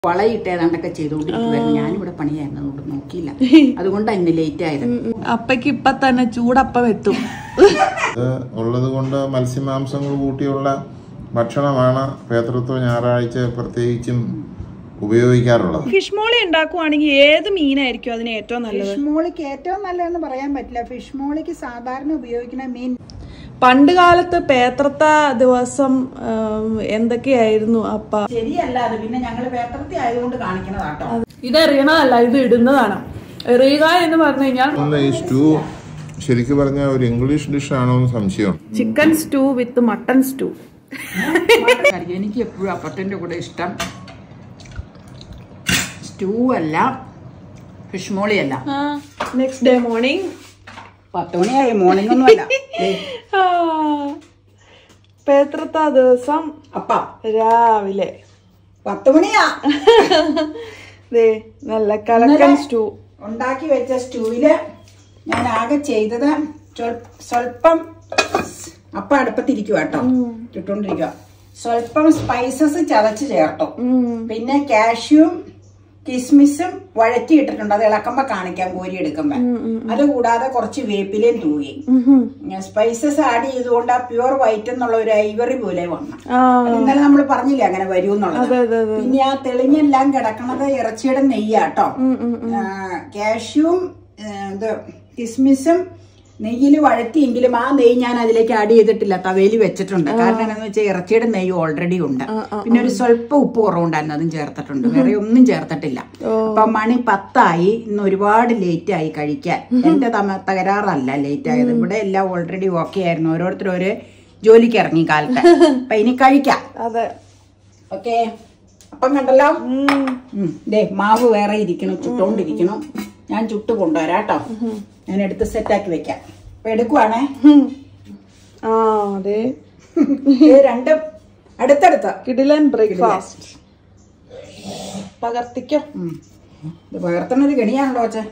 വളയിട്ട് ഏതാണ്ടൊക്കെ ചെയ്തുകൊണ്ടിരിക്കുവായിരുന്നു ഞാനിവിടെ പണിയായിരുന്നു അതുകൊണ്ട് നോക്കിയില്ല അതുകൊണ്ടാണ് ഇന്ന് ലേറ്റ് ആയത് അപ്പയ്ക്ക് ഇപ്പൊ തന്നെ ചൂടപ്പം എത്തും ഇത് ഉള്ളത് കൊണ്ട് മത്സ്യമാംസങ്ങൾ കൂട്ടിയുള്ള ഭക്ഷണമാണ് പേതൃത്വ ഞായറാഴ്ച പ്രത്യേകിച്ചും ഉപയോഗിക്കാറുള്ളത് ഫിഷ് മോളി ഉണ്ടാക്കുവാണെങ്കിൽ ഏത് മീനായിരിക്കും അതിന് ഏറ്റവും നല്ലത് ഫിഷ് മോളിക്ക് ഏറ്റവും നല്ലതെന്ന് പറയാൻ പറ്റില്ല ഫിഷ് മോളിക്ക് സാധാരണ ഉപയോഗിക്കുന്ന മീൻ പണ്ട് കാലത്ത് പേത്രത്ത ദിവസം ഉം, എന്തൊക്കെയായിരുന്നു അപ്പ ശരിയല്ല അത് പിന്നെ ഞങ്ങൾ പേത്രത്തി ആയതുകൊണ്ട് കാണിക്കുന്നതാട്ടോ ഇതറിയണതല്ല ഇത് ഇടുന്നതാണ് എറിയുക എന്ന് പറഞ്ഞു കഴിഞ്ഞാൽ ഒന്ന് ഈ സ്റ്റൂ ശരിക്കും പറഞ്ഞ ഒരു ഇംഗ്ലീഷ് ഡിഷ് ആണോ എന്ന് സംശയം chicken stew with mutton stew എനിക്ക് എപ്പോഴും അപ്പത്തിന്റെ കൂടെ ഇഷ്ടം സ്റ്റൂ അല്ല ഫിഷ് മോളി അല്ല നെക്സ്റ്റ് ഡേ മോർണിംഗ് പത്ത് മണിയായി മോർണിംഗ് ഒന്നുമല്ല ദേ, പേത്രത്ത ദിവസം അപ്പ രാവിലെ പത്ത് മണിയാ ദേ നല്ല കലക്കൻ സ്റ്റൂ ഉണ്ടാക്കി വെച്ച സ്റ്റൂവില് ഞാൻ ആകെ ചെയ്തത് സ്വൽ- സ്വല്പം അപ്പ അടുപ്പത്തിരിക്കുക കേട്ടോ ചുട്ടോണ്ടിരിക്കുക സ്വല്പം സ്പൈസസ് ചതച്ച് ചേർത്തു പിന്നെ കാഷ്യൂം കിസ്മിസും വഴറ്റിയിട്ടിട്ടുണ്ട് അത് ഇളക്കുമ്പോ കാണിക്കാം കോരി എടുക്കുമ്പോ അത് കൂടാതെ കുറച്ച് വേപ്പിലയും തൂകി സ്പൈസസ് ആഡ് ചെയ്തുകൊണ്ട് ആ പ്യുവർ വൈറ്റ് എന്നുള്ള ഒരു ഐവറി പോലെ വന്നു ആ അത് ഇന്നലെ നമ്മൾ പറഞ്ഞില്ലേ അങ്ങനെ വരൂ എന്നുള്ളത് അതെ അതെ അതെ പിന്നെ ആ തെളിഞ്ഞെല്ലാം കിടക്കണത് ഇറച്ചിയുടെ നെയ്യാട്ടോ കാഷ്യൂം ഇത് കിസ്മിസും നെയ്യിൽ വഴറ്റിയെങ്കിലും ആ നെയ്യ് ഞാൻ അതിലേക്ക് ആഡ് ചെയ്തിട്ടില്ല തവയിൽ വെച്ചിട്ടുണ്ട് കാരണം എന്താണെന്ന് വെച്ചാൽ ഇറച്ചിയുടെ നെയ്യ് ഓൾറെഡി ഉണ്ട് പിന്നെ ഒരു സ്വല്പം ഉപ്പ് കുറവുണ്ടായിരുന്നു അതും ചേർത്തിട്ടുണ്ട് വേറെ ഒന്നും ചേർത്തിട്ടില്ല അപ്പൊ മണി പത്തായി ഇന്ന് ഒരുപാട് ലേറ്റ് ആയി കഴിക്കാൻ എന്റെ തമ തകരാറല്ല ലേറ്റ് ആയത് ഇവിടെ എല്ലാം ഓൾറെഡി ഓക്കെ ആയിരുന്നു ഓരോരുത്തരും ഒരു ജോലിക്ക് ഇറങ്ങി കാലത്ത് അപ്പൊ ഇനി കഴിക്കാം അതെ ഓക്കെ അപ്പം കണ്ടല്ലോ ഉം. ഉം. ദേ മാവ് വേറെ ഇരിക്കണം ചുട്ടോണ്ടിരിക്കണം ഞാൻ ചുട്ട് കൊണ്ടുവരാം കേട്ടോ ഞാൻ എടുത്ത് സെറ്റാക്കി വെക്കാം അപ്പൊ എടുക്കുവാണേ ഉം. ആ അതെ ഇത് രണ്ടും അടുത്തടുത്ത് കിടിലൻ ബ്രേക്ക്ഫാസ്റ്റ് പകർത്തിക്കോ ഉം. ഇത് പകർത്തുന്നത് കെണിയാണല്ലോ അച്ഛൻ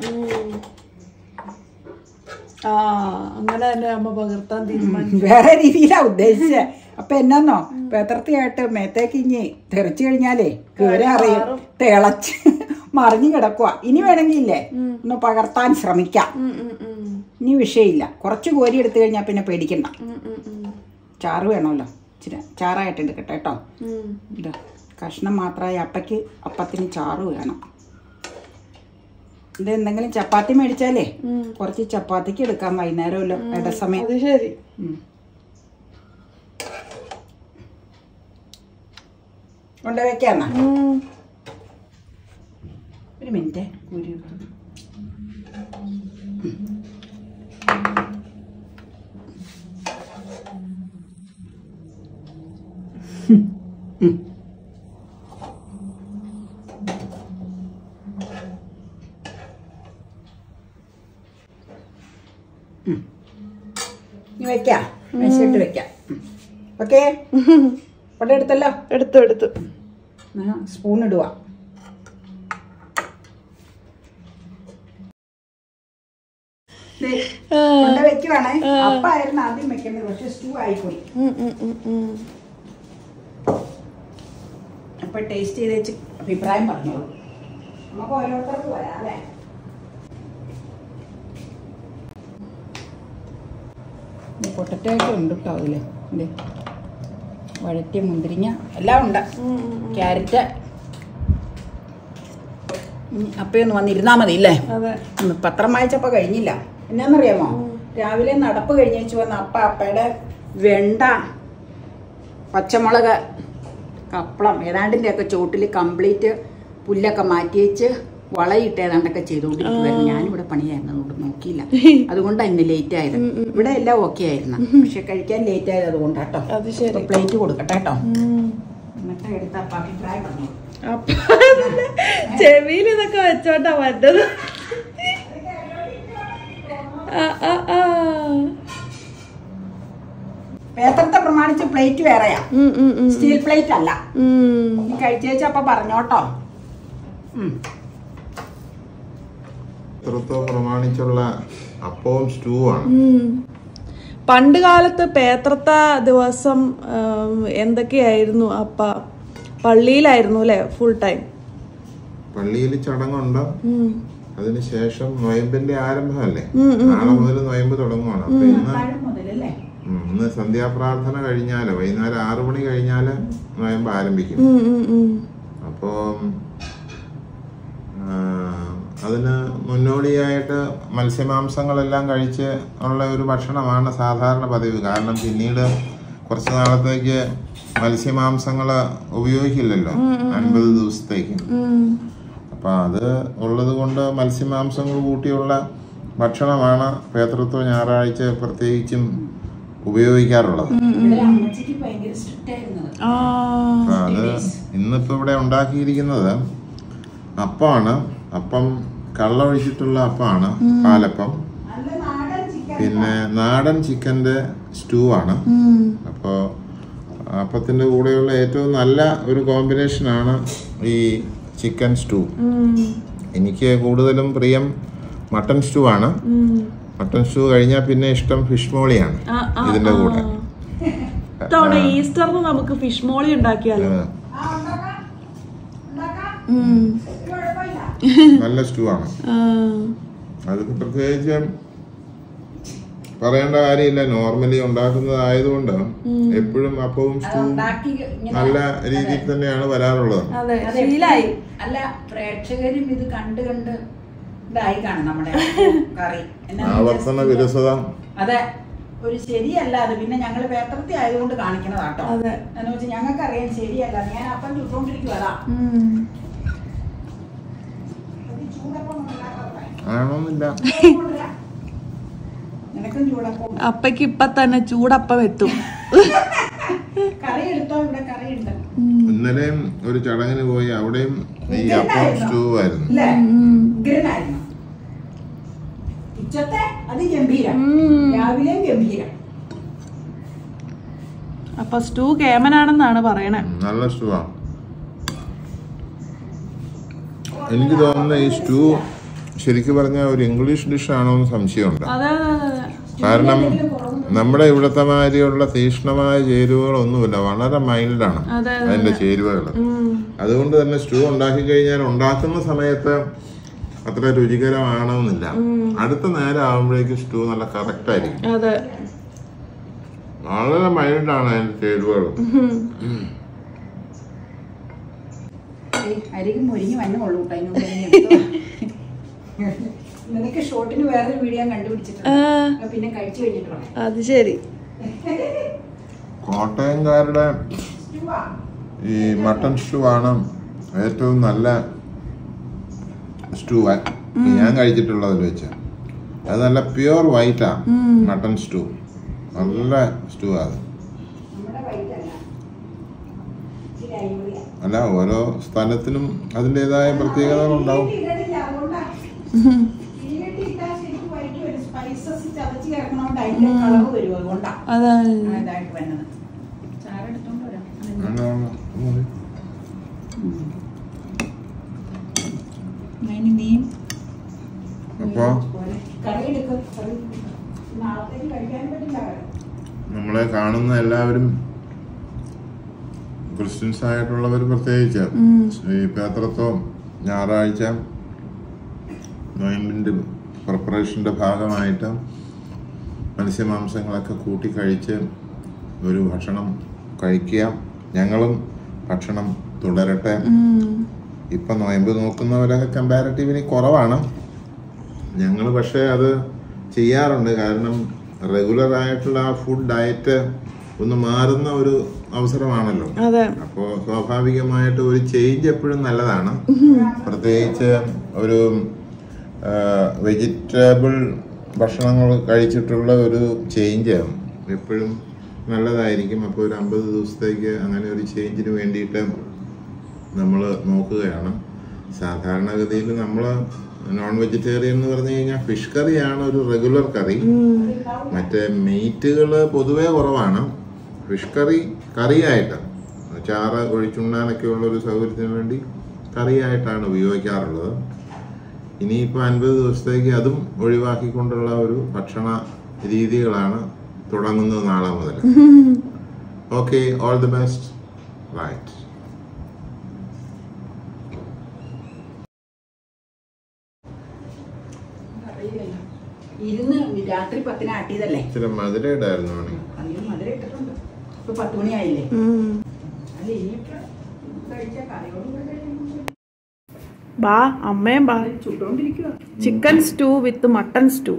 ആ അങ്ങനെ തന്നെ അമ്മ പകർത്താൻ തീരുമാനിച്ചു വേറെ രീതിയിലാ ഉദ്ദേശിച്ചത് അപ്പൊ എന്നാന്നോ പേത്രത്തിയായിട്ട് മേത്തേക്ക് ഇഞ്ഞി തെറിച്ചു കഴിഞ്ഞാലേ കേറി അറിയും തിളച്ച് മറിഞ്ഞു കിടക്കുക ഇനി വേണമെങ്കിൽ ഇല്ലേ ഒന്ന് പകർത്താൻ ശ്രമിക്കാം ഉം, ഉം, ഉം. ഇനി വിഷയമില്ല കുറച്ച് കോരി എടുത്തു കഴിഞ്ഞാൽ പിന്നെ പേടിക്കണ്ട ഉം, ഉം, ഉം. ചാറ് വേണമല്ലോ ഇച്ചിരി ചാറായിട്ട് എടുക്കട്ടെ കേട്ടോ ഉം. ഇത് കഷ്ണം മാത്രമായി അപ്പയ്ക്ക് അപ്പത്തിന് ചാറ് വേണം ഇത് എന്തെങ്കിലും ചപ്പാത്തി മേടിച്ചാലേ കുറച്ച് ചപ്പാത്തിക്ക് എടുക്കാം വൈകുന്നേരമല്ലോ ഇടസമയം അത് ശരി ഉം. കൊണ്ട് വെക്കാന്നാ ഉം. ഒരു മിനിറ്റ് കൂരി വെക്കാം. ഉം. ഇനി വെക്കാം മേശയിട്ട് വെക്കാം ഓക്കെ ഇവിടെ എടുത്തല്ലോ എടുത്തു എടുത്തു സ്പൂൺ ഇടുക ദേ, കൊണ്ട് വെക്കുവാണേ അപ്പായിരുന്നു ആദ്യം വെക്കേണ്ടത് പക്ഷെ സ്റ്റൂ ആയിപ്പോയി ഉം, ഉം, ഉം, ഉം. അപ്പൊ ടേസ്റ്റ് ചെയ്ത് വെച്ച് അഭിപ്രായം പറഞ്ഞോളൂ നമുക്ക് ഓരോരുത്തർക്ക് വരാം അല്ലേ പൊട്ടറ്റോ ഒക്കെ ഉണ്ട് കേട്ടോ അതില് ഇത് വഴറ്റിയ മുന്തിരിങ്ങ എല്ലാം ഉണ്ട് ക്യാരറ്റ് അപ്പയൊന്ന് വന്നിരുന്നാ മതി അല്ലേ അതെ ഉം, പത്രം വായിച്ചപ്പോ കഴിഞ്ഞില്ല എന്നാന്നറിയാമോ രാവിലെ നടപ്പ് കഴിഞ്ഞേച്ച് വന്ന അപ്പ അപ്പയുടെ വെണ്ട പച്ചമുളക് കപ്പളം ഏതാണ്ടിന്റെ ഒക്കെ ചോട്ടിൽ കംപ്ലീറ്റ് പുല്ലൊക്കെ മാറ്റി വെച്ച് വളയിട്ട് ഏതാണ്ടൊക്കെ ചെയ്തുകൊണ്ടിരിക്കുവായിരുന്നു ഞാനിവിടെ പണിയായിരുന്നു അതുകൊണ്ട് നോക്കിയില്ല അതുകൊണ്ടാണ് ഇന്ന് ലേറ്റ് ആയത് ഇവിടെ എല്ലാം ഓക്കെ ആയിരുന്നു പക്ഷെ കഴിക്കാൻ ലേറ്റ് ആയത് അതുകൊണ്ടാട്ടോ അത് ശരി പ്ലേറ്റ് കൊടുക്കട്ടെ കേട്ടോ ഉം. എന്നിട്ട് എടുത്ത അപ്പ അഭിപ്രായം പറഞ്ഞു അപ്പൊ ചെവിയിൽ ഇതൊക്കെ വെച്ചോട്ടാ പറ്റത് ആ, ആ, ആ. പേത്രത്തെ പ്രമാണിച്ച് പ്ലേറ്റ് വേറെയാ ഉം, ഉം, ഉം. സ്റ്റീൽ പ്ലേറ്റ് അല്ല ഉം. നീ കഴിച്ചേച്ച അപ്പൊ പറഞ്ഞോട്ടോ ഉം. പേതൃത്വം പ്രമാണിച്ചുള്ള അപ്പവും സ്റ്റൂ ആണ് ഉം. പണ്ട് കാലത്ത് പേത്രത്ത ദിവസം ഉം, എന്തൊക്കെയായിരുന്നു അപ്പ പള്ളിയിലായിരുന്നു അല്ലെ ഫുൾ ടൈം പള്ളിയിൽ ചടങ്ങുണ്ട് ഉം. അതിനുശേഷം നൊയമ്പിന്റെ ആരംഭമല്ലേ നാളെ മുതൽ നൊയമ്പ് തുടങ്ങുവാണ് അപ്പൊ ഇന്ന് താഴെ മുതലല്ലേ ഉം, ഇന്ന് സന്ധ്യാപ്രാർത്ഥന കഴിഞ്ഞാല് വൈകുന്നേരം ആറു മണി കഴിഞ്ഞാല് നൊയമ്പ് ആരംഭിക്കും ഉം, ഉം, ഉം. അപ്പോൾ അതിന് മുന്നോടിയായിട്ട് മത്സ്യമാംസങ്ങളെല്ലാം കഴിച്ച് ഉള്ള ഒരു ഭക്ഷണമാണ് സാധാരണ പതിവ് കാരണം പിന്നീട് കുറച്ച് നാളത്തേക്ക് മത്സ്യമാംസങ്ങൾ ഉപയോഗിക്കില്ലല്ലോ അൻപത് ദിവസത്തേക്ക് ഉം. അപ്പം അത് ഉള്ളത് കൊണ്ട് മത്സ്യമാംസങ്ങൾ കൂട്ടിയുള്ള ഭക്ഷണമാണ് പേതൃത്വ ഞായറാഴ്ച പ്രത്യേകിച്ചും ഉപയോഗിക്കാറുള്ളത് ഇവിടെ അമ്മച്ചിക്ക് ഭയങ്കര സ്ട്രിക്റ്റ് ആയിരുന്നത് ആ അപ്പൊ അത് ഇന്നിപ്പോ ഇവിടെ ഉണ്ടാക്കിയിരിക്കുന്നത് അപ്പമാണ് അപ്പം കള്ളൊഴിച്ചിട്ടുള്ള അപ്പമാണ് പാലപ്പം നല്ല നാടൻ ചിക്കൻ പിന്നെ നാടൻ ചിക്കന്റെ സ്റ്റൂ ആണ് ഉം. അപ്പോൾ അപ്പത്തിന്റെ കൂടെയുള്ള ഏറ്റവും നല്ല ഒരു കോമ്പിനേഷനാണ് ഈ ചിക്കൻ സ്റ്റൂ ഉം. എനിക്ക് കൂടുതലും പ്രിയം മട്ടൺ സ്റ്റൂ ആണ് ഉം. മട്ടൺ സ്റ്റൂ കഴിഞ്ഞാൽ പിന്നെ ഇഷ്ടം ഫിഷ് മോളിയാണ് ആ, ആ, ഇതിന്റെ ആ. കൂടെ ഇത്തവണ ഈസ്റ്ററിന് നമുക്ക് ഫിഷ് മോളി ഉണ്ടാക്കിയാലോ ആ, ആ ഉണ്ടാക്കാം ഉണ്ടാക്കാം ഉം. ഒരു കുഴപ്പമില്ല നല്ല സ്റ്റൂ ആണ് ആ. അത് പ്രത്യേകിച്ച് പറയേണ്ട കാര്യമില്ല നോർമലി ഉണ്ടാക്കുന്നതായതുകൊണ്ട് എപ്പോഴും അപ്പവും അത് സ്റ്റൂ ഉണ്ടാക്കി ഇങ്ങനെ നല്ല രീതിയിൽ തന്നെയാണ് വരാറുള്ളത് അതെ അതെ, ശീലായി അല്ല പ്രേക്ഷകരും ഇത് കണ്ട് കണ്ട് ഇതായി കാണും നമ്മുടെ കറി എന്നാന്ന് ആവർത്തന വെച്ചാൽ വിരസത അതെ ഒരു ശരിയല്ല അത് പിന്നെ ഞങ്ങൾ പേത്രത്തി ആയതുകൊണ്ട് കാണിക്കണതാട്ടോ അതെ. എന്ന് വെച്ചാൽ ഞങ്ങൾക്ക് അറിയാൻ ശരിയല്ല ഞാൻ അപ്പം ചുട്ടോണ്ടിരിക്കും അതാ ഉം. അത് ചൂടപ്പം ഉണ്ടാക്കാതെ. ആണോന്നില്ല കൊണ്ടുവരാം. നിനക്കും ചൂടപ്പം ഉണ്ട്. അപ്പയ്ക്ക് ഇപ്പൊ തന്നെ ചൂടപ്പം എത്തും കറി എടുത്തോ ഇവിടെ കറി ഉണ്ട് ഇന്നലെയും ഒരു ചടങ്ങിന് പോയി അവിടെയും ഈ അപ്പം സ്റ്റൂ ആയിരുന്നു ഇല്ലേ ഉഗ്രനായിരുന്നു ഉച്ചത്തെ അത് ഗംഭീരം ഉം. രാവിലെയും ഗംഭീരം അപ്പൊ സ്റ്റൂ കേമനാണെന്നാണ് പറയണേ ഉം, നല്ല സ്റ്റൂ ആണ് എനിക്ക് തോന്നുന്ന ഈ സ്റ്റൂ ശരിക്കും പറഞ്ഞ ഒരു ഇംഗ്ലീഷ് ഡിഷ് ആണോ എന്ന് സംശയമുണ്ട് അതെ അതെ അതെ അതെ കാരണം നമ്മുടെ ഇവിടുത്തെ മാതിരിയുള്ള തീക്ഷ്ണമായ ചേരുവകളൊന്നുമില്ല വളരെ മൈൽഡാണ് അതെ, അതെ, അതിന്റെ ചേരുവകൾ ഉം. അതുകൊണ്ട് തന്നെ സ്റ്റൂ ഉണ്ടാക്കി കഴിഞ്ഞാൽ ഉണ്ടാക്കുന്ന സമയത്ത് അത്ര രുചികരമാണമെന്നില്ല അടുത്ത നേരം ആകുമ്പോഴേക്കും സ്റ്റൂ നല്ല കറക്റ്റ് ആയിരിക്കും അതെ വളരെ മൈൽഡാണ് അതിന്റെ ചേരുവകൾ ഏയ്, അരികെ മുരിഞ്ഞ് വന്നുള്ളൂ കേട്ടോ അതിന് മുമ്പ് ഇനി എടുത്തോ. നിനക്ക് ഷോട്ടിന് വേറൊരു വീഡിയോ ഞാൻ കണ്ടുപിടിച്ചിട്ടുണ്ട് ആ. അത് പിന്നെ കഴിച്ചു കഴിഞ്ഞിട്ട് പറയാം അത് ശരി കോട്ടയംകാരുടെ സ്റ്റൂവാ. ഈ മട്ടൺ സ്റ്റൂ ആണ് ഏറ്റവും നല്ല സ്റ്റൂ ഞാൻ കഴിച്ചിട്ടുള്ളതിൽ വെച്ച് അത് നല്ല പ്യുവർ വൈറ്റാ മട്ടൺ സ്റ്റൂ നല്ല സ്റ്റൂ അത് നമ്മുടെ വൈറ്റല്ല ഇച്ചിരി അരിപൊടിയാ. അല്ല ഓരോ സ്ഥലത്തിനും അതിൻ്റെതായ പ്രത്യേകതകളുണ്ടാവും ഇട്ടിട്ടില്ല, അതുകൊണ്ടാ. ചീനിയിട്ട് ഇട്ടാൽ ശരിക്കും വൈറ്റ് വരും. spices ചതച്ച് ചേർക്കണോണ്ട് അതിന്റെ കളർ വരും അതുകൊണ്ടാ അതെ ആ, ഇതായിട്ട് വരുന്നത് ചാറെടുത്തോണ്ട് വരാം ആണ്, ആണ്. മതി. അതിന് മീൻ അപ്പൊ കറി എടുക്കും കറി നാളത്തേക്ക് കഴിക്കാൻ പറ്റില്ല കറി നമ്മളെ കാണുന്ന എല്ലാവരും ക്രിസ്ത്യൻസ് ആയിട്ടുള്ളവർ പ്രത്യേകിച്ച് ഈ പേത്രത്വം ഞായറാഴ്ച നോയമ്പിൻ്റെ പ്രിപ്പറേഷൻ്റെ ഭാഗമായിട്ട് മത്സ്യമാംസങ്ങളൊക്കെ കൂട്ടി കഴിച്ച് ഒരു ഭക്ഷണം കഴിക്കുക ഞങ്ങളും ഭക്ഷണം തുടരട്ടെ ഇപ്പം നോയമ്പ് നോക്കുന്നവരൊക്കെ കമ്പാരിറ്റീവ്ലി കുറവാണ് ഞങ്ങൾ പക്ഷേ അത് ചെയ്യാറുണ്ട് കാരണം റെഗുലർ ആയിട്ടുള്ള ആ ഫുഡ് ഡയറ്റ് ഒന്ന് മാറുന്ന ഒരു അവസരമാണല്ലോ അതെ അപ്പോൾ സ്വാഭാവികമായിട്ട് ഒരു ചേഞ്ച് എപ്പോഴും നല്ലതാണ് പ്രത്യേകിച്ച് ഒരു വെജിറ്റബിൾ ഭക്ഷണങ്ങൾ കഴിച്ചിട്ടുള്ള ഒരു ചേഞ്ച് എപ്പോഴും നല്ലതായിരിക്കും അപ്പോൾ ഒരു അമ്പത് ദിവസത്തേക്ക് അങ്ങനെ ഒരു ചേഞ്ചിന് വേണ്ടിയിട്ട് നമ്മൾ നോക്കുകയാണ് സാധാരണഗതിയിൽ നമ്മൾ നോൺ വെജിറ്റേറിയൻ എന്ന് പറഞ്ഞു കഴിഞ്ഞാൽ ഫിഷ് കറിയാണ് ഒരു റെഗുലർ കറി മറ്റേ മീറ്റുകൾ പൊതുവേ കുറവാണ് ഫിഷ് കറി കറിയായിട്ട് ചാറ് ഒഴിച്ചുണ്ണാനൊക്കെ ഉള്ള ഒരു സൗകര്യത്തിന് വേണ്ടി കറിയായിട്ടാണ് ഉപയോഗിക്കാറുള്ളത് ഇനിയിപ്പോൾ അൻപത് ദിവസത്തേക്ക് അതും ഒഴിവാക്കിക്കൊണ്ടുള്ള ഒരു ഭക്ഷണ രീതികളാണ് തുടങ്ങുന്നത് നാളെ മുതൽ okay all the best right ആയില്ലല്ലോ ഇരുന്ന് രാത്രി പത്തിന് ആട്ടിയതല്ലേ ഇച്ചിരി മധുരം ഇടായിരുന്നു വേണമെങ്കിൽ അതിന് മധുരം ഇട്ടിട്ടുണ്ട് ഇപ്പൊ പത്ത് മണിയായില്ലേ ഉം. അല്ല ഇനിയൊക്കെ കഴിച്ച കറിയോട് കൂടെ കഴിക്കുമ്പോൾ ബാ അമ്മയും ബാ ചുട്ടോണ്ടിരിക്കുക chicken stew with mutton stew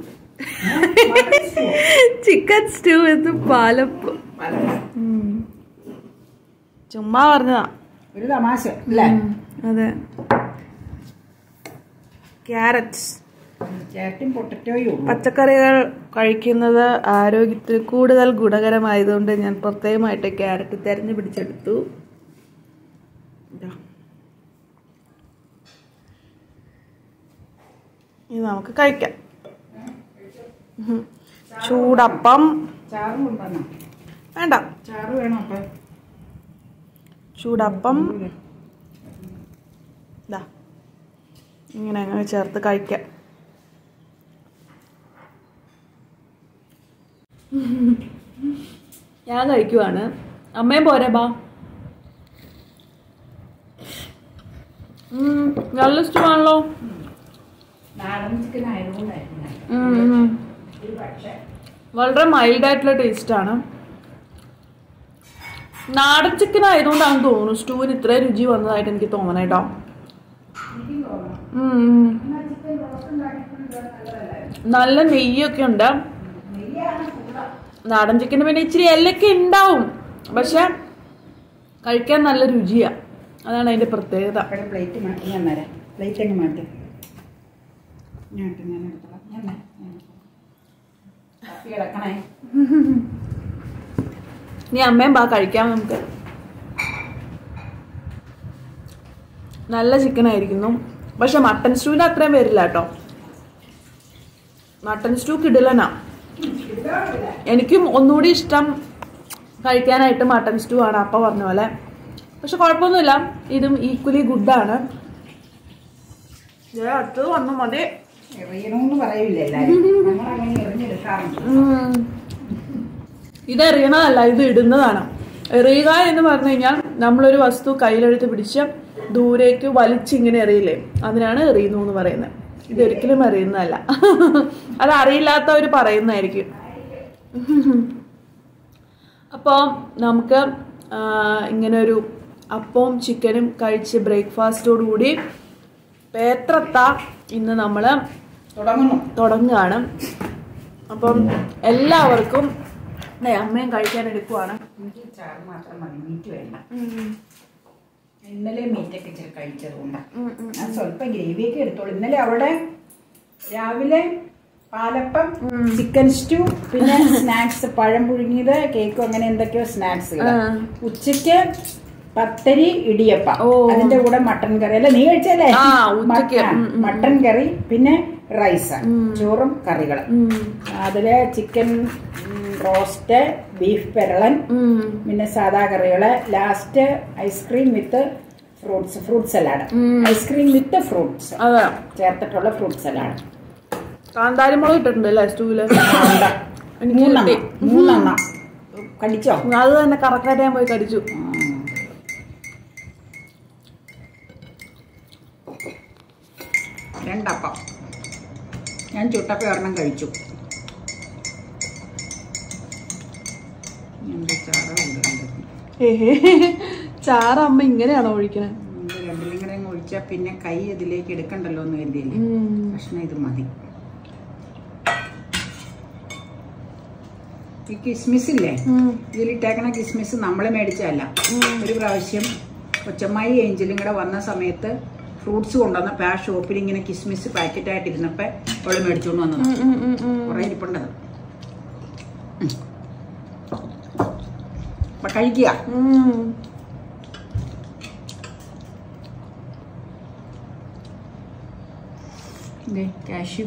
chicken stew with പാലപ്പ് ഉം. ചുമ്മാ പറഞ്ഞതാ ഒരു തമാശ അല്ലേ ഉം, അതെ ക്യാരറ്റ്സ് ചേട്ടൻ പൊട്ടറ്റോയും പച്ചക്കറികൾ കഴിക്കുന്നത് ആരോഗ്യത്തിന് കൂടുതൽ ഗുണകരമായതുകൊണ്ട് ഞാൻ പ്രത്യേകമായിട്ട് ക്യാരറ്റ് തെരഞ്ഞു പിടിച്ചെടുത്തു ഇതാ. ഇത് നമുക്ക് കഴിക്കാം ഉം. ചൂടപ്പം ചാറ് കൊണ്ടുവന്നോ വേണ്ട ചാറ് വേണോ അപ്പൊ ചൂടപ്പം ഇതാ ഇങ്ങനെ അങ്ങനെ ചേർത്ത് കഴിക്കാം ഞാൻ കഴിക്കുവാണ് അമ്മയും പോരെ ബാ ഉം, നല്ല ഇഷ്ടമാണല്ലോ നാടൻ ചിക്കൻ ആയതുകൊണ്ടായിരുന്നു ഉം, ഉം. ഒരു പക്ഷേ വളരെ മൈൽഡ് ആയിട്ടുള്ള ടേസ്റ്റ് ആണ് നാടൻ ചിക്കൻ ആയതുകൊണ്ടാണെന്ന് തോന്നുന്നു സ്റ്റൂവിന് ഇത്രയും രുചി വന്നതായിട്ട് എനിക്ക് തോന്നണേട്ടോ ഉം, ഉം. നല്ല നെയ്യൊക്കെ ഉണ്ട് നാടൻ ചിക്കന് പിന്നെ ഇച്ചിരി എല്ലൊക്കെ ഉണ്ടാവും പക്ഷെ കഴിക്കാൻ നല്ല രുചിയാ അതാണ് അതിന്റെ പ്രത്യേകത അവിടെ പ്ലേറ്റ് മാറ്റി ഞാൻ തരാം പ്ലേറ്റ് അങ്ങ് മാറ്റി ഞാൻ ഇട്ട് ഞാൻ എടുത്തോളാം ഞാൻ ദേ, ഞാൻ. കാപ്പി കിടക്കണേ നീ അമ്മയും ബാ കഴിക്കാം നമുക്ക് നല്ല ചിക്കൻ ആയിരിക്കുന്നു പക്ഷെ മട്ടൻ സ്റ്റൂവിന് അത്രയും വരില്ല കേട്ടോ മട്ടൻ സ്റ്റൂ കിടിലനാ എനിക്കും ഒന്നുകൂടി ഇഷ്ടം കഴിക്കാനായിട്ട് മട്ടൻ സ്റ്റൂ ആണ് അപ്പ പറഞ്ഞ പോലെ പക്ഷെ കുഴപ്പമൊന്നുമില്ല ഇതും ഈക്വലി ഗുഡാണ് അടുത്തത് വന്നു മതി എറിയണമെന്ന് പറയില്ല എല്ലാരും നമ്മളങ്ങനെ എറിഞ്ഞെടുക്കാറുണ്ട് ഉം. ഇത് എറിയണതല്ല ഇത് ഇടുന്നതാണ് എറിയുക എന്ന് പറഞ്ഞു കഴിഞ്ഞാൽ നമ്മളൊരു വസ്തു കയ്യിലെടുത്ത് പിടിച്ച് ദൂരേക്ക് വലിച്ചിങ്ങനെ എറിയില്ലേ അതിനാണ് എറിയുന്നു എന്ന് പറയുന്നത് ഇതൊരിക്കലും എറിയുന്നതല്ല അത് അറിയില്ലാത്തവർ പറയുന്നതായിരിക്കും അപ്പോൾ നമുക്ക് ആ, ഇങ്ങനെ ഒരു അപ്പവും ചിക്കനും കഴിച്ച് ബ്രേക്ക്ഫാസ്റ്റോടുകൂടി പേത്രത്ത ഇന്ന് നമ്മൾ തുടങ്ങുന്നു തുടങ്ങുകയാണ് അപ്പം എല്ലാവർക്കും ദേ അമ്മയും കഴിക്കാൻ എടുക്കുവാണ് എനിക്ക് ചാറ് മാത്രം മതി മീറ്റ് വേണ്ട ഇന്നലെ മീറ്റൊക്കെ ഇച്ചിരി കഴിച്ചതുകൊണ്ട് ഞാൻ സ്വല്പം ഗ്രേവിയൊക്കെ എടുത്തോളൂ ഇന്നലെ അവിടെ രാവിലെ പാലപ്പം ചിക്കൻ സ്റ്റൂ പിന്നെ സ്നാക്സ് പഴം പുഴുങ്ങിയത് കേക്കും അങ്ങനെ എന്തൊക്കെയോ സ്നാക്സുകൾ ആ. ഉച്ചക്ക് പത്തരി ഇടിയപ്പ ഓ. അതിന്റെ കൂടെ മട്ടൻ കറി അല്ല നീ കഴിച്ചല്ലേ ആ, ഉച്ചയ്ക്ക്. മട്ട- ഉം, ഉം, മട്ടൻ കറി പിന്നെ റൈസ് ചോറും കറികളും അതില് ചിക്കൻ റോസ്റ്റ് ബീഫ് പെരളൻ പിന്നെ സാദാ കറികള് last ice cream with fruits fruit salad ice cream with fruits അതെ ചേർത്തിട്ടുള്ള ഫ്രൂട്ട് സലാഡ് കാന്താരി മുളക് ഇട്ടിട്ടുണ്ട് അല്ലേ സ്റ്റൂവില് എനിക്ക് മൂന്നെണ്ണം കിട്ടി. മൂന്നെണ്ണം കടിച്ചോ അത് തന്നെ കറക്റ്റായിട്ട് ഞാൻ പോയി കടിച്ചു രണ്ടപ്പം ഞാൻ ചുട്ടപ്പം ഒരെണ്ണം കഴിച്ചു എൻ്റെ ചാറ ഉണ്ട് ഏഹേ ചാറ് അമ്മ ഇങ്ങനെയാണോ ഒഴിക്കണേ ഇത് രണ്ടിലും കൂടെ അങ്ങ് ഒഴിച്ചാൽ പിന്നെ കൈ ഇതിലേക്ക് എടുക്കണ്ടല്ലോ എന്ന് കരുതിയില്ലേ കഷ്ണം ഇത് മതി ഈ കിസ്മിസ് ഇല്ലേ ഇതിലിട്ടേക്കണ കിസ്മിസ് നമ്മൾ മേടിച്ചതല്ല ഒരു പ്രാവശ്യം കൊച്ചമ്മായി ഏഞ്ചലും കൂടെ വന്ന സമയത്ത് ഫ്രൂട്ട്സ് കൊണ്ടുവന്നപ്പോൾ ആ ഷോപ്പിൽ ഇങ്ങനെ കിസ്മിസ് പാക്കറ്റായിട്ട് ഇരുന്നപ്പോൾ അവള് മേടിച്ചുകൊണ്ട് വന്നത് കുറെ ഇരിപ്പുണ്ടത് ഉം. അപ്പൊ കഴിക്കുക കാഷ്യൂ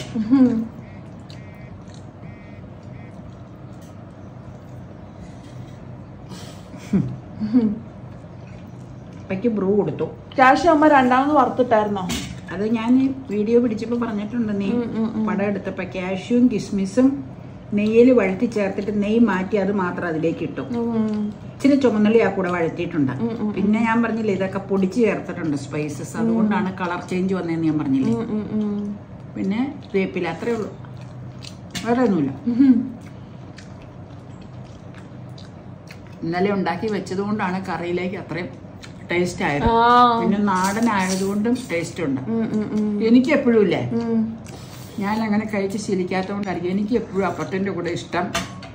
അപ്പയ്ക്ക് ബ്രൂ കൊടുത്തു ക്യാഷ് അമ്മ രണ്ടാമത് വറുത്തിട്ടായിരുന്നോ അത് ഞാൻ വീഡിയോ പിടിച്ചപ്പോൾ പറഞ്ഞിട്ടുണ്ട് നീ പടം എടുത്തപ്പോ കാഷ്യൂം കിസ്മിസും നെയ്യിൽ വഴറ്റി ചേർത്തിട്ട് നെയ്യ് മാറ്റി അത് മാത്രം അതിലേക്ക് ഇട്ടു ഇച്ചിരി ചുമന്നുള്ളി ആ കൂടെ വഴറ്റിയിട്ടുണ്ട് പിന്നെ ഞാൻ പറഞ്ഞില്ലേ ഇതൊക്കെ പൊടിച്ച് ചേർത്തിട്ടുണ്ട് സ്പൈസസ് അതുകൊണ്ടാണ് കളർ ചേഞ്ച് വന്നതെന്ന് ഞാൻ പറഞ്ഞില്ലേ പിന്നെ വേപ്പില അത്രേ ഉള്ളൂ വേറെ ഒന്നുമില്ല ഇന്നലെ ഉണ്ടാക്കി വെച്ചത് കൊണ്ടാണ് കറിയിലേക്ക് അത്രയും ടേസ്റ്റ് ആയത് ആ പിന്നെ നാടൻ ആയതുകൊണ്ടും ടേസ്റ്റ് ഉണ്ട് ഉം, ഉം, ഉം. എനിക്ക് എപ്പോഴും ഇല്ലേ ഉം. ഞാൻ അങ്ങനെ കഴിച്ച് ശീലിക്കാത്തതുകൊണ്ടായിരിക്കും എനിക്ക് എപ്പോഴും അപ്പത്തിൻ്റെ കൂടെ ഇഷ്ടം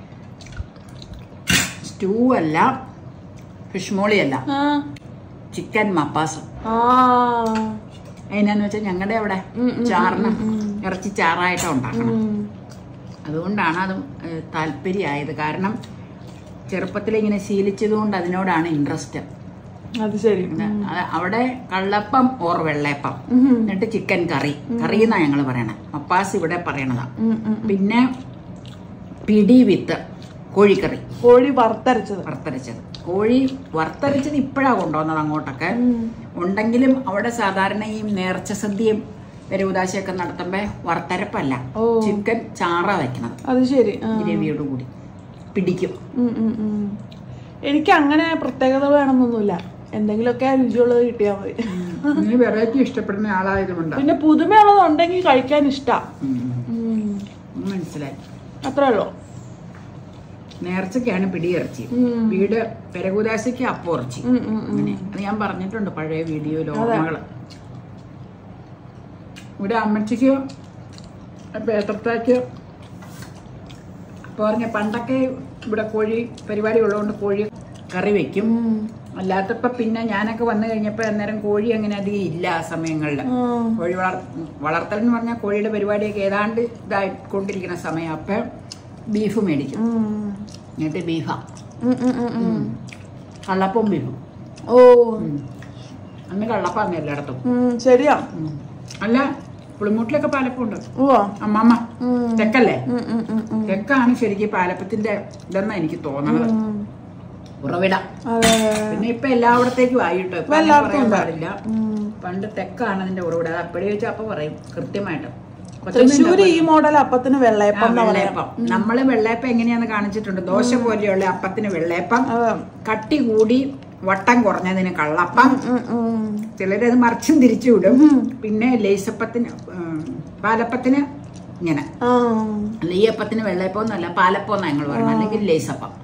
സ്റ്റൂ അല്ല ഫിഷ് മോളി അല്ല ആ ചിക്കൻ മപ്പാസും ആ അതിനാന്ന് വെച്ചാൽ ഞങ്ങളുടെ അവിടെ ചാറിന് ഇറച്ചി ചാറായിട്ടാണ് ഉണ്ടാക്കണം ഉം. അതുകൊണ്ടാണ് അത് താല്പര്യമായത് കാരണം ചെറുപ്പത്തിൽ ഇങ്ങനെ ശീലിച്ചത് കൊണ്ട് അതിനോടാണ് ഇൻട്രസ്റ്റ് അത് ശരി അവിടെ കള്ളപ്പം ഓർ വെള്ളയപ്പം ഉം. എന്നിട്ട് ചിക്കൻ കറി കറി എന്നാ ഞങ്ങൾ പറയണത് മപ്പാസ് ഇവിടെ പറയണതാ ഉം, ഉം. പിന്നെ പിടി വിത്ത് കോഴിക്കറി കോഴി വറുത്തരച്ചത് വറുത്തരച്ചത് കോഴി വറുത്തരച്ചത് ഇപ്പോഴാണ് കൊണ്ടുവന്നത് അങ്ങോട്ടൊക്കെ ഉം. ഉണ്ടെങ്കിലും അവിടെ സാധാരണ ഈ നേർച്ച സദ്യയും പെരുവുദാശയൊക്കെ നടത്തുമ്പോ വറുത്തരപ്പല്ല ഓ. ചിക്കൻ ചാറ വെക്കണത് അത് ശരി ആ. ഗ്രവിയോട് കൂടി പിടിക്കും ഉം, ഉം, ഉം. എനിക്ക് അങ്ങനെ പ്രത്യേകത വേണമെന്നൊന്നുമില്ല എന്തെങ്കിലുമൊക്കെ രുചിയുള്ളത് കിട്ടിയാൽ മതി നീ വെറൈറ്റി ഇഷ്ടപ്പെടുന്ന ആളായതുകൊണ്ടാ പിന്നെ പുതുമയുള്ളത് ഉണ്ടെങ്കിൽ കഴിക്കാൻ ഇഷ്ടാ ഉം. ഉം. മനസ്സിലായി അത്രേ ഉള്ളൂ നേർച്ചയ്ക്കാണ് പിടിയിറച്ചി ഉം. വീട് പെരകുദാശയ്ക്ക് അപ്പോറച്ചി ഉം, ഉം, ഉം. അങ്ങനെ അത് ഞാൻ പറഞ്ഞിട്ടുണ്ട് പഴയ വീഡിയോയിൽ ഓർമ്മകള് ഇവിടെ അമ്മച്ചിക്ക് പേത്രത്തേക്ക് പറഞ്ഞ പണ്ടൊക്കെ ഇവിടെ കോഴി പരിപാടി ഉള്ളതുകൊണ്ട് കോഴി കറി വെക്കും ഉം. അല്ലാത്തപ്പോ പിന്നെ ഞാനൊക്കെ വന്നു കഴിഞ്ഞപ്പോ അന്നേരം കോഴി അങ്ങനെ അധികം ഇല്ല ആ സമയങ്ങളിൽ ഉം. കോഴി വളർ വളർത്തൽ എന്ന് പറഞ്ഞാൽ കോഴിയുടെ പരിപാടിയൊക്കെ ഏതാണ്ട് ഇതായിക്കൊണ്ടിരിക്കുന്ന സമയം അപ്പൊ ബീഫ് മേടിക്കും ഉം. എന്നിട്ട് ബീഫാ ഉം, ഉം, ഉം, ഉം. കള്ളപ്പവും ബീഫും ഓ അന്ന് കള്ളപ്പാന്ന് എല്ലായിടത്തും ഉം, ശരിയാ ഉം. അല്ല പുളിമൂട്ടിലൊക്കെ പാലപ്പം ഉണ്ട് ഓ അമ്മമ്മ ഉം. തെക്കല്ലേ ഉം, ഉം, ഉം, ഉം. തെക്കാണ് ശരിക്കും പാലപ്പത്തിന്റെ ഇതെന്നാ എനിക്ക് തോന്നണത് ഉം. ഉറവിട അതെ പിന്നെ ഇപ്പൊ എല്ലായിടത്തേക്കും ആയിട്ടോ ഇപ്പൊ അങ്ങനെ എല്ലായിടത്തും പറയാൻ ഉണ്ട്. പാടില്ല ഉം. പണ്ട് തെക്കാണ് അതിന്റെ ഉറവിട അത് അപ്പഴേ വെച്ചാൽ അപ്പൊ പറയും കൃത്യമായിട്ട് തൃശ്ശൂര് ഈ മോഡൽ അപ്പത്തിന് വെള്ളയപ്പം എന്നാ പറയാ വെള്ളയപ്പം നമ്മള് വെള്ളയപ്പം എങ്ങനെയാന്ന് കാണിച്ചിട്ടുണ്ട് ദോശ പോലെയുള്ള അപ്പത്തിന് വെള്ളയപ്പം അതെ കട്ടി കൂടി വട്ടം കുറഞ്ഞതിന് കള്ളപ്പം ഉം, ഉം. ചിലരത് മറിച്ചും തിരിച്ചു വിടും പിന്നെ ലേസപ്പത്തിന് ഉം, പാലപ്പത്തിന് ഇങ്ങനെ ആ. നെയ്യപ്പത്തിന് വെള്ളയപ്പം എന്നല്ല പാലപ്പം എന്നാ ഞങ്ങൾ പറയണം അല്ലെങ്കിൽ ലേസപ്പം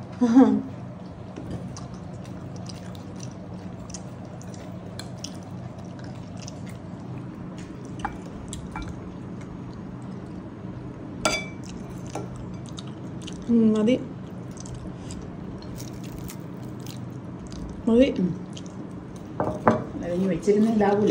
ഉം, മതി മതി അത് ഇനി വെച്ചിരുന്നില്ലാവൂല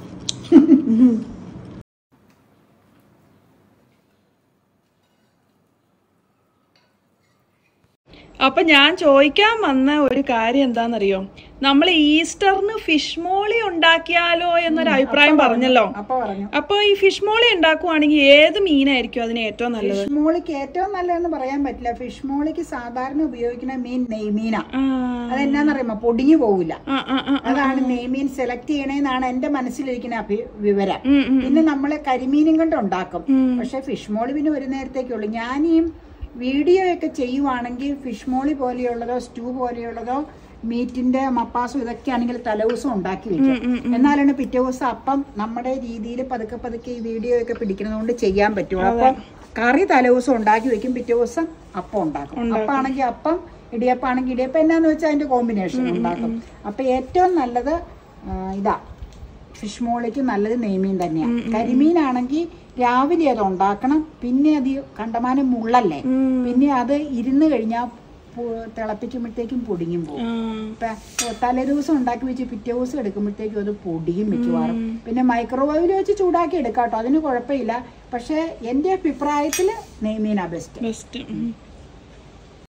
അപ്പൊ ഞാൻ ചോദിക്കാൻ വന്ന ഒരു കാര്യം എന്താണെന്നറിയോ നമ്മൾ ഈസ്റ്ററിന് ഫിഷ് മോളി ഉണ്ടാക്കിയാലോ എന്നൊരു അഭിപ്രായം പറഞ്ഞല്ലോ അപ്പൊ പറഞ്ഞു അപ്പൊ ഈ ഫിഷ് മോളി ഉണ്ടാക്കുവാണെങ്കിൽ ഏത് മീനായിരിക്കും അതിന് ഏറ്റവും നല്ലത് ഫിഷ് മോളിക്ക് ഏറ്റവും നല്ലതെന്ന് പറയാൻ പറ്റില്ല ഫിഷ് മോളിക്ക് സാധാരണ ഉപയോഗിക്കുന്ന മീൻ നെയ്മീനാ ആ, അതെന്നാന്നറിയുമ്പോ പൊടിഞ്ഞു പോവില്ല ആ, ആ, ആ. അതാണ് നെയ്മീൻ സെലക്ട് ചെയ്യണേന്നാണ് എന്റെ മനസ്സിലിരിക്കുന്ന അഭി- വിവരം ഉം, ഉം. പിന്നെ നമ്മള് കരിമീനും കൊണ്ട് ഉണ്ടാക്കും ഉം. പക്ഷെ ഫിഷ് മോളി പിന്നെ ഒരു നേരത്തേക്കുള്ളൂ ഞാൻ ഈ വീഡിയോ ഒക്കെ ചെയ്യുവാണെങ്കിൽ ഫിഷ് മോളി പോലെയുള്ളതോ സ്റ്റൂ പോലെയുള്ളതോ മീറ്റിന്റെ മപ്പാസും ഇതൊക്കെ ആണെങ്കിൽ തലേദിവസം ഉണ്ടാക്കി വെക്കും എന്നാലാണ് പിറ്റേ ദിവസം അപ്പം നമ്മുടെ രീതിയിൽ പതുക്കെ പതുക്കെ ഈ വീഡിയോ ഒക്കെ പിടിക്കുന്നതുകൊണ്ട് ചെയ്യാൻ പറ്റുള്ളൂ അപ്പം കറി തലേദിവസം ഉണ്ടാക്കി വെക്കും പിറ്റേ ദിവസം അപ്പം ഉണ്ടാക്കും അപ്പം ആണെങ്കിൽ അപ്പം ഇടിയപ്പം ആണെങ്കിൽ ഇടിയപ്പം എന്നാന്ന് വെച്ചാൽ അതിന്റെ കോമ്പിനേഷൻ ഉണ്ടാക്കും അപ്പൊ ഏറ്റവും നല്ലത് ആ, ഇതാ ഫിഷ് മോളിക്ക് നല്ലത് നെയ്മീൻ തന്നെയാണ് കരിമീനാണെങ്കിൽ രാവിലെ അത് ഉണ്ടാക്കണം പിന്നെ അത് കണ്ടമാനം മുള്ളല്ലേ പിന്നെ അത് ഇരുന്ന് കഴിഞ്ഞാൽ തിളപ്പിക്കുമ്പോഴത്തേക്കും പൊടിയും പോകും ഇപ്പൊ തലേ ദിവസം ഉണ്ടാക്കി വെച്ച് പിറ്റേ ദിവസം എടുക്കുമ്പോഴത്തേക്കും അത് പൊടിയും മിക്കവാറും പിന്നെ മൈക്രോവേവിൽ വെച്ച് ചൂടാക്കി എടുക്കാം കേട്ടോ അതിന് കുഴപ്പമില്ല പക്ഷെ എന്റെ അഭിപ്രായത്തില് നെയ്മീനാ ബെസ്റ്റ് ബെസ്റ്റ്